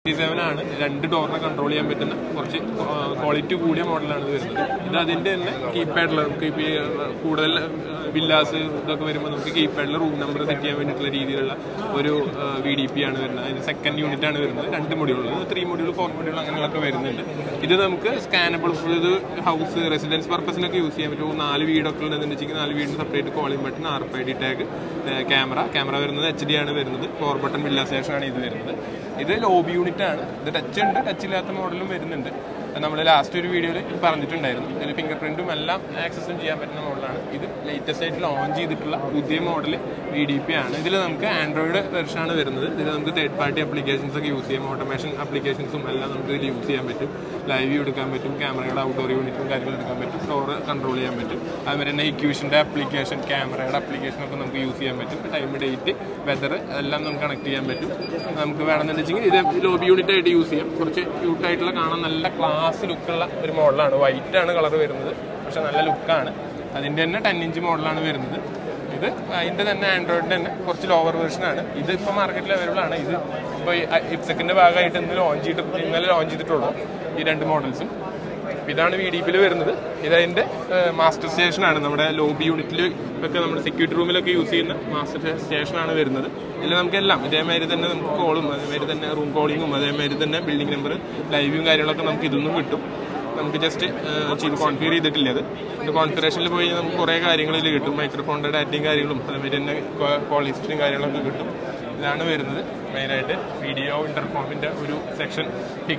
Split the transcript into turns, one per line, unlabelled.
seven ആണ് രണ്ട് ഡോറിനെ control ചെയ്യാൻ പറ്റുന്ന കുറച്ച് ക്വാളിറ്റി കൂടിയ മോഡലാണ് ഇത് വരുന്നത് ഇത് അതിന്റെ തന്നെ കീപാഡിൽ നമുക്ക് ഇപ്പൊ ഈ, ആ, കൂടുതൽ വില്ലാസ് ഇതൊക്കെ വരുമ്പോൾ നമുക്ക് കീപാഡിൽ റൂം നമ്പർ സെറ്റ് ചെയ്യാൻ വേണ്ടിയിട്ടുള്ള രീതിയിലുള്ള ഒരു വി ഡി പി ആണ് വരുന്നത് അതിന് സെക്കൻഡ് യൂണിറ്റ് ആണ് വരുന്നത് രണ്ട് module three module four module അങ്ങനെയൊക്കെ വരുന്നുണ്ട് ഇത് നമുക്ക് സ്കാനബിൾ ഇത് ഹൗസ് റെസിഡൻസ് പർപ്പസിനൊക്കെ യൂസ് ചെയ്യാൻ പറ്റും നാല് വീടൊക്കെ ഉണ്ടെന്ന് വെച്ചെങ്കിൽ നാല് വീടിന് separate calling button R F I D tag camera camera വരുന്നത് എച്ച് ഡി ആണ് വരുന്നത് ഫോർ ബട്ടൺ വില്ല സ്റ്റേഷൻ ആണ് ഇത് വരുന്നത് ഇത് ലോബി യൂണിറ്റ് ആണ് ഇത് ടച്ച് ഉണ്ട് ടച്ച് ഇല്ലാത്ത മോഡലും വരുന്നുണ്ട് നമ്മൾ ലാസ്റ്റ് ഒരു വീഡിയോയിൽ പറഞ്ഞിട്ടുണ്ടായിരുന്നു ഇതിൽ ഫിംഗർ പ്രിന്റും എല്ലാം ആക്സസും ചെയ്യാൻ പറ്റുന്ന മോഡലാണ് ഇത് ലേറ്റസ്റ്റ് ആയിട്ട് ലോഞ്ച് ചെയ്തിട്ടുള്ള പുതിയ മോഡൽ വി ഡി പി ആണ് ഇതിൽ നമുക്ക് ആൻഡ്രോയിഡ് വെർഷൻ ആണ് വരുന്നത് ഇതിൽ നമുക്ക് തേർഡ് പാർട്ടി അപ്ലിക്കേഷൻസ് ഒക്കെ യൂസ് ചെയ്യാം ഓട്ടോമേഷൻ അപ്ലിക്കേഷൻസും എല്ലാം നമുക്ക് ഇതിൽ യൂസ് ചെയ്യാൻ പറ്റും ലൈവ് വ്യൂ എടുക്കാൻ പറ്റും ക്യാമറയുടെ ഔട്ട്ഡോർ യൂണിറ്റും കാര്യങ്ങളും എടുക്കാൻ പറ്റും ഡോർ കൺട്രോൾ ചെയ്യാൻ പറ്റും അതുപോലെ തന്നെ ഇക്യൂഷൻ്റെ ആപ്ലിക്കേഷൻ ക്യാമറയുടെ ആപ്ലിക്കേഷൻ ഒക്കെ നമുക്ക് യൂസ് ചെയ്യാൻ പറ്റും ടൈം ഡേറ്റ് വെതർ എല്ലാം നമുക്ക് കണക്ട് ചെയ്യാൻ പറ്റും നമുക്ക് വേണമെന്നുണ്ടെങ്കിൽ ഇത് ലോബി യൂണിറ്റ് ആയിട്ട് യൂസ് ചെയ്യാം കുറച്ച് ക്യൂട്ടായിട്ടുള്ള കാണാൻ നല്ല ക്ലാസ് ലുക്കുള്ള ഒരു മോഡലാണ് വൈറ്റ് ആണ് കളർ വരുന്നത് പക്ഷെ നല്ല ലുക്കാണ് അതിൻ്റെ തന്നെ ടെൻ ഇഞ്ച് മോഡലാണ് വരുന്നത് ഇത് അതിൻ്റെ തന്നെ ആൻഡ്രോയിഡിൻ്റെ തന്നെ കുറച്ച് ലോവർ വെർഷനാണ് ഇത് ഇപ്പോൾ മാർക്കറ്റിൽ അവൈലബിൾ ആണ് ഇത് ഇപ്പോൾ ഇപ്സെക്കിൻ്റെ ഭാഗമായിട്ട് ഇന്ന് ലോഞ്ച് ചെയ്തിട്ട് ഇന്നലെ ലോഞ്ച് ചെയ്തിട്ടുള്ളൂ ഈ രണ്ട് മോഡൽസും ഇതാണ് വി ഡി പിയിൽ വരുന്നത് ഇതതിൻ്റെ മാസ്റ്റർ സ്റ്റേഷനാണ് നമ്മുടെ ലോബി യൂണിറ്റിൽ ഒക്കെ നമ്മുടെ സെക്യൂരിറ്റി റൂമിലൊക്കെ യൂസ് ചെയ്യുന്ന മാസ്റ്റർ സ്റ്റേഷനാണ് വരുന്നത് ഇതിൽ നമുക്കെല്ലാം ഇതേമാതിരി തന്നെ നമുക്ക് കോളും അതേമാതിരി തന്നെ റൂം കോളിങ്ങും അതേമാതിരി തന്നെ ബിൽഡിംഗ് നമ്പർ ലൈവും കാര്യങ്ങളൊക്കെ നമുക്ക് ഇതൊന്നും കിട്ടും നമുക്ക് ജസ്റ്റ് ചെയ്ത് കോൺഫിഗർ ചെയ്തിട്ടില്ല അത് ഇത് കോൺഫിഗറേഷനിൽ പോയി കഴിഞ്ഞാൽ നമുക്ക് കുറേ കാര്യങ്ങൾ ഇതിൽ കിട്ടും മൈക്രോഫോണിൻ്റെ ഡാറ്റയും കാര്യങ്ങളും അതേമാതിരി തന്നെ കോൾ ഹിസ്റ്ററിയും കാര്യങ്ങളൊക്കെ കിട്ടും ഇതാണ് വരുന്നത് മെയിനായിട്ട് വീഡിയോ ഇന്റർഫോമിൻ്റെ ഒരു സെക്ഷൻ